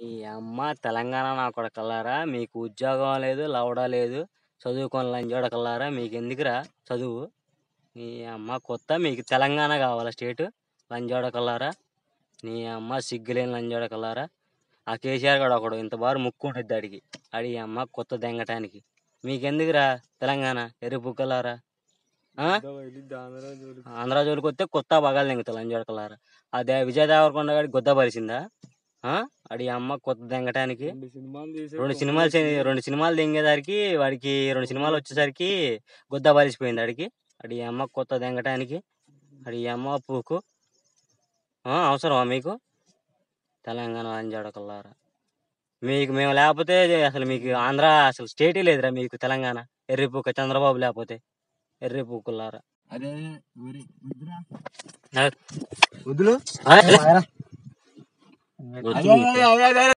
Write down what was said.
ఈ అమ్మ తెలంగాణ నా కొడకల్లారా మీకు ఉద్యోగం లేదు లవడా లేదు చదువుకొని లంజోడకల్లారా మీకు ఎందుకురా చదువు నీ అమ్మ కొత్త మీకు తెలంగాణ కావాలా స్టేట్ లంజోడకల్లారా నీ అమ్మ సిగ్గులేని లంజోడకల్లారా ఆ కేసీఆర్ గడు ఒకడు ఇంత బారు ముక్కు ఉంటుంది అడిగి అడి అమ్మ కొత్త దెంగటానికి మీకెందుకురా తెలంగాణ ఎర్రి బుక్కలారా ఆ? ఆంధ్ర జోలికి వస్తే కొత్త బగాలు దెంగుతా లంజోడకల్లారా అదే విజయ దేవరకొండ గారి గొద్ద పరిచిందా ఆ? అడి అమ్మ కొత్త దెంగటానికి రెండు సినిమాలు చే- రెండు సినిమాలు దెంగేదానికి వాడికి రెండు సినిమాలు వచ్చేసరికి గుద్ద పరిచిపోయింది అడికి అడి అమ్మ కొత్త దెంగటానికి అడి అమ్మ పూకు ఆ, అవసరమా మీకు తెలంగాణ అంజాడకల్లారా మీకు మేము లేకపోతే అసలు మీకు ఆంధ్ర అసలు స్టేటే లేదురా మీకు తెలంగాణ ఎర్రిపూక చంద్రబాబు లేకపోతే ఎర్రిపూకుల్లారా అదే ఊరి వద్దురా. ఆ, వద్దులు ఆ, అదే, అదే, అదే, అదే.